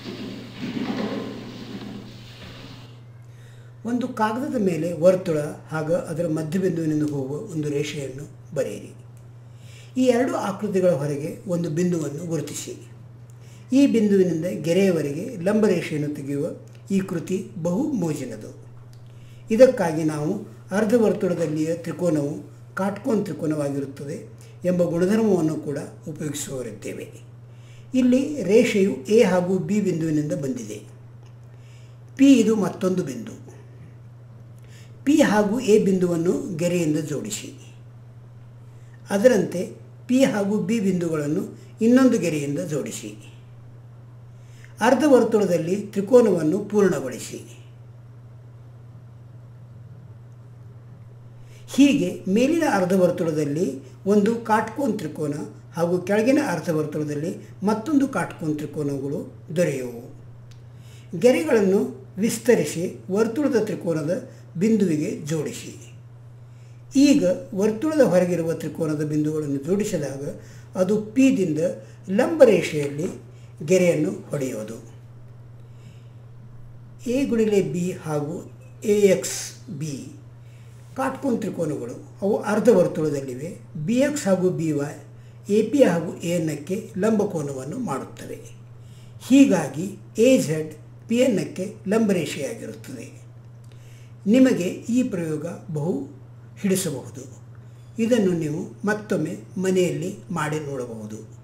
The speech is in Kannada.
ಒಂದು ಕಾಗದದ ಮೇಲೆ ವರ್ತುಳ ಹಾಗೂ ಅದರ ಮಧ್ಯಬಿಂದುವಿನಿಂದ ಹೋಗುವ ಒಂದು ರೇಷೆಯನ್ನು ಬರೆಯಿರಿ ಈ ಎರಡು ಆಕೃತಿಗಳ ಹೊರಗೆ ಒಂದು ಬಿಂದುವನ್ನು ಗುರುತಿಸಿ ಈ ಬಿಂದುವಿನಿಂದ ಗೆರೆಯವರೆಗೆ ಲಂಬ ರೇಷೆಯನ್ನು ತೆಗೆಯುವ ಈ ಕೃತಿ ಬಹು ಮೋಜಿನದು ಇದಕ್ಕಾಗಿ ನಾವು ಅರ್ಧವರ್ತುಳದಲ್ಲಿಯ ತ್ರಿಕೋನವು ಕಾಟ್ಕೋನ್ ತ್ರಿಕೋನವಾಗಿರುತ್ತದೆ ಎಂಬ ಗುಣಧರ್ಮವನ್ನು ಕೂಡ ಉಪಯೋಗಿಸುವವರಿದ್ದೇವೆ ಇಲ್ಲಿ ರೇಷೆಯು ಎ ಹಾಗೂ ಬಿ ಬಿಂದುವಿನಿಂದ ಬಂದಿದೆ ಪಿ ಇದು ಮತ್ತೊಂದು ಬಿಂದು ಪಿ ಹಾಗೂ ಎ ಬಿಂದುವನ್ನು ಗೆರೆಯಿಂದ ಜೋಡಿಸಿ ಅದರಂತೆ ಪಿ ಹಾಗೂ ಬಿ ಬಿಂದುಗಳನ್ನು ಇನ್ನೊಂದು ಗೆರೆಯಿಂದ ಜೋಡಿಸಿ ಅರ್ಧವರ್ತುಳದಲ್ಲಿ ತ್ರಿಕೋನವನ್ನು ಪೂರ್ಣಗೊಳಿಸಿ ಹೀಗೆ ಮೇಲಿನ ಅರ್ಧವರ್ತುಳದಲ್ಲಿ ಒಂದು ಕಾಟ್ಕೋನ್ ತ್ರಿಕೋನ ಹಾಗೂ ಕೆಳಗಿನ ಅರ್ಧವರ್ತುಳದಲ್ಲಿ ಮತ್ತೊಂದು ಕಾಟ್ಕೋನ್ ತ್ರಿಕೋನಗಳು ದೊರೆಯುವು ಗೆರೆಗಳನ್ನು ವಿಸ್ತರಿಸಿ ವರ್ತುಳದ ತ್ರಿಕೋನದ ಬಿಂದುವಿಗೆ ಜೋಡಿಸಿ ಈಗ ವರ್ತುಳದ ಹೊರಗಿರುವ ತ್ರಿಕೋನದ ಬಿಂದುಗಳನ್ನು ಜೋಡಿಸಿದಾಗ ಅದು ಪಿದಿಂದ ಲಂಬ ರೇಷೆಯಲ್ಲಿ ಗೆರೆಯನ್ನು ಹೊಡೆಯುವುದು ಎ ಗುಣಿಲೆ ಬಿ ಹಾಗೂ ಎ ಎಕ್ಸ್ ಬಿ ಕಾಟ್ಕೋನ್ ತ್ರಿಕೋನಗಳು ಅವು ಅರ್ಧವರ್ತುಳದಲ್ಲಿವೆ ಬಿ ಎಕ್ಸ್ ಹಾಗೂ ಬಿ ವೈ ಎ ಪಿ ಹಾಗೂ ಎ ಎನ್ನಕ್ಕೆ ಲಂಬಕೋನವನ್ನು ಮಾಡುತ್ತವೆ ಹೀಗಾಗಿ ಎ ಝೆಡ್ ಪಿ ಎನ್ನಕ್ಕೆ ಲಂಬರೇಷೆಯಾಗಿರುತ್ತದೆ ನಿಮಗೆ ಈ ಪ್ರಯೋಗ ಬಹು ಹಿಡಿಸಬಹುದು ಇದನ್ನು ನೀವು ಮತ್ತೊಮ್ಮೆ ಮನೆಯಲ್ಲಿ ಮಾಡಿ ನೋಡಬಹುದು